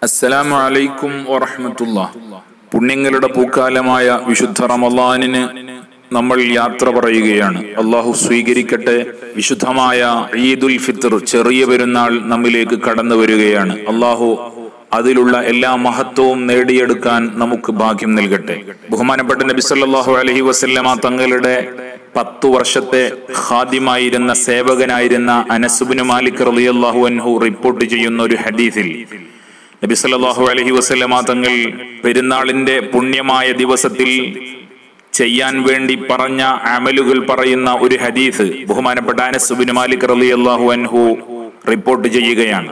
അസ്സലാമു അലൈക്കും വറഹ്മത്തുള്ള പുണ്യങ്ങളുടെ പൂക്കാലമായ വിശുദ്ധ റമദാനിന് നമ്മൾ യാത്ര പറയുകയാണ് അള്ളാഹു സ്വീകരിക്കട്ടെ വിശുദ്ധമായ ഈദുൽ ഫിത്തർ ചെറിയ പെരുന്നാൾ നമ്മിലേക്ക് കടന്നു വരികയാണ് അള്ളാഹു അതിലുള്ള എല്ലാ മഹത്വവും നേടിയെടുക്കാൻ നമുക്ക് ഭാഗ്യം നൽകട്ടെ ബഹുമാനപ്പെട്ട നബി സല്ലല്ലാഹു അലൈഹി വസല്ലമ തങ്ങളുടെ പത്തു വർഷത്തെ ഖാദിമായിരുന്ന സേവകനായിരുന്ന അനസുബിന് മാലിക് റളിയല്ലാഹു അൻഹു റിപ്പോർട്ട് ചെയ്യുന്ന ഒരു ഹദീസിൽ നബി സല്ലല്ലാഹു അലൈഹി വസല്ലമ തങ്ങൾ പെരുന്നാളിന്റെ പുണ്യമായ ദിവസത്തിൽ ചെയ്യാൻ വേണ്ടി പറഞ്ഞ അമലുകൾ പറയുന്ന ഒരു ഹദീസ് ബഹുമാനപ്പെട്ട അനസുബിന് മാലിക് റളിയല്ലാഹു അൻഹു റിപ്പോർട്ട് ചെയ്യുകയാണ്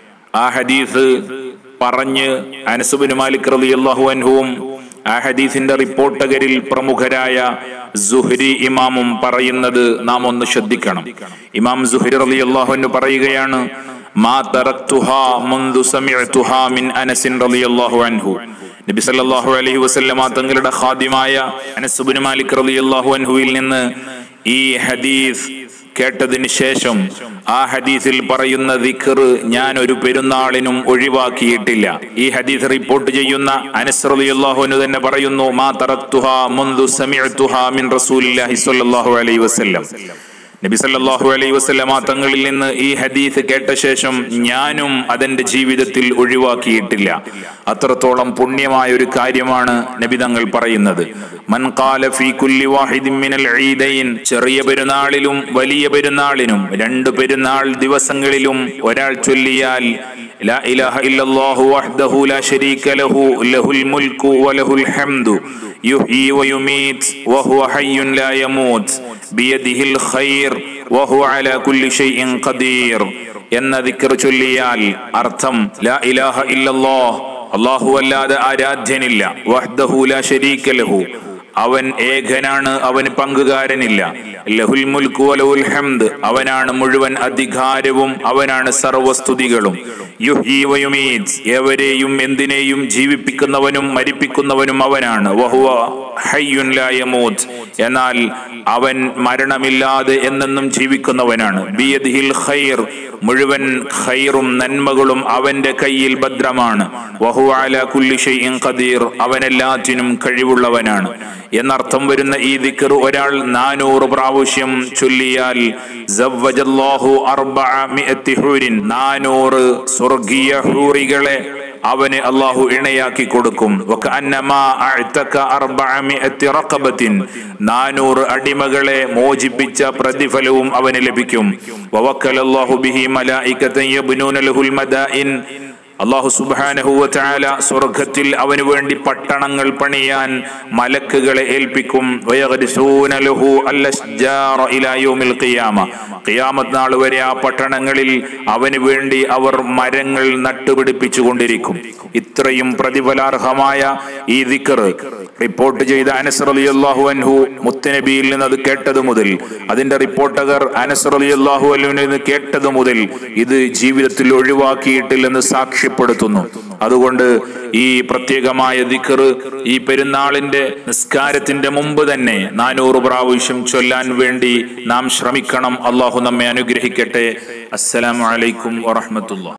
ആ ഹദീസ് പറഞ്ഞ് അനസുബിന് മാലിക് റളിയല്ലാഹു അൻഹുവും ആ ഹദീസിന്റെ റിപ്പോർട്ടകരിൽ പ്രമുഖരായ സുഹരി ഇമാമും പറയുന്നത് നാം ഒന്ന് ശ്രദ്ധിക്കണം ഇമാം സുഹരി റളിയല്ലാഹു അൻഹു പറയുകയാണ് മാ തറക്തുഹാ മുൻദു സമിഅതുഹാ മിൻ അനസിൻ റളിയല്ലാഹു അൻഹു നബി സല്ലല്ലാഹു അലൈഹി വസല്ലമ തങ്ങളുടെ ഖാദിമായ അനസ് ഇബ്നു മാലിക് റളിയല്ലാഹു അൻഹുവിൽ നിന്ന് ഈ ഹദീസ് കേട്ടതിന് ശേഷം ആ ഹദീസിൽ പറയുന്ന ദിക്ർ ഞാൻ ഒരു പെരുന്നാളിനും ഒഴിവാക്കിയിട്ടില്ല ഈ ഹദീസ് റിപ്പോർട്ട് ചെയ്യുന്ന അനസ് റളിയല്ലാഹു അൻഹു തന്നെ പറയുന്നു മാ തറക്തുഹാ മുൻദു സമിഅതുഹാ മിൻ റസൂലില്ലാഹി സ്വല്ലല്ലാഹു അലൈഹി വസല്ലം നബി സല്ലല്ലാഹു അലൈഹി വസല്ലമ തങ്ങളിൽ നിന്ന് ഈ ഹദീസ് കേട്ട ശേഷം ഞാനും അതെന്റെ ജീവിതത്തിൽ ഒഴിവാക്കിയിട്ടില്ല അത്രത്തോളം പുണ്യമായ ഒരു കാര്യമാണ് നബി തങ്ങൾ പറയുന്നത് മൻ ഖാല ഫീ കുല്ലി വാഹിദിൻ മിനൽ ഈദൈൻ ചെറിയ പെരുന്നാളിലും വലിയ പെരുന്നാളിനും രണ്ട് പെരുന്നാൾ ദിവസങ്ങളിലും ഒരാൾ ചൊല്ലിയാൽ لا إله إلا الله وحده لا شريك له له الملك وله الحمد يحيي ويميت وهو حي لا يموت بيده الخير وهو على كل شيء قدير എന്ന ദിക്കർ ചൊല്ലിയാൽ അർത്ഥം ലാ ഇലാഹ ഇല്ലല്ലാഹ് അല്ലാഹു അല്ലാതെ ആരാധ്യനില്ല വഹ്ദഹു ലാ ശരീക ലഹു അവൻ ഏകനാണ് അവന് പങ്കുകാരനില്ല ലഹുൽ മുൽക്കു വലഹുൽ ഹംദ് അവനാണ് മുഴുവൻ അധികാരവും അവനാണ് സർവസ്തുതികളും യുഹ്യി വയുമീത് എവരെയും എന്തിനേയും ജീവിപ്പിക്കുന്നവനും മരിപ്പിക്കുന്നവനും അവനാണ് വഹുവ ഹയ്യുൻ ലാ യമൂത്ത് എന്നാൽ അവൻ മരണമില്ലാതെ എന്നെന്നും ജീവിക്കുന്നവനാണ് ബിയദിഹിൽ ഖൈർ മുഴുവൻ ഖൈറും നന്മകളും അവന്റെ കയ്യിൽ ഭദ്രമാണ് വഹു അല കുല്ലി ഷൈഇൻ ഖദീർ അവനെല്ലാറ്റിനും കഴിവുള്ളവനാണ് എന്നർത്ഥം വരുന്ന ഈ ദിക്ർ ഒരാൾ നാനൂറ് പ്രാവശ്യം ചൊല്ലിയാൽ സവ്വജല്ലാഹു അർബഅ മിഅത്തി ഹൂരിൻ നാനൂറ് സ്വർഗീയ ഹൂറികളെ അവന് അള്ളാഹു ഇണയാക്കി കൊടുക്കും നാനൂറ് അടിമകളെ മോചിപ്പിച്ച പ്രതിഫലവും അവന് ലഭിക്കും അള്ളാഹു സുബാനഹുല സ്വർഗത്തിൽ അവന് വേണ്ടി പട്ടണങ്ങൾ പണിയാൻ മലക്കുകളെ ഏൽപ്പിക്കും ഖിയാമത്ത് നാൾ വരെ ആ പട്ടണങ്ങളിൽ അവന് വേണ്ടി അവർ മരങ്ങൾ നട്ടുപിടിപ്പിച്ചു കൊണ്ടിരിക്കും ഇത്രയും പ്രതിഫലാർഹമായ ഈ ദിക്കർ റിപ്പോർട്ട് ചെയ്ത അനസ് അലി അള്ളാഹു അൻഹു മുത്തനബിയിൽ നിന്ന് അത് കേട്ടത് മുതൽ അതിന്റെ റിപ്പോർട്ടകർ അനസ് അലി അള്ളാഹു അല്ലുവിൽ നിന്ന് കേട്ടത് മുതൽ ഇത് ജീവിതത്തിൽ ഒഴിവാക്കിയിട്ടില്ലെന്ന് സാക്ഷ്യപ്പെടുത്തുന്നു അതുകൊണ്ട് ഈ പ്രത്യേകമായ ദിക്കർ ഈ പെരുന്നാളിന്റെ നിസ്കാരത്തിന്റെ മുമ്പ് തന്നെ നാനൂറ് പ്രാവശ്യം ചൊല്ലാൻ വേണ്ടി നാം ശ്രമിക്കണം അള്ളാഹു നമ്മെ അനുഗ്രഹിക്കട്ടെ അസ്സലാമു അലൈക്കും വറഹമത്തുള്ള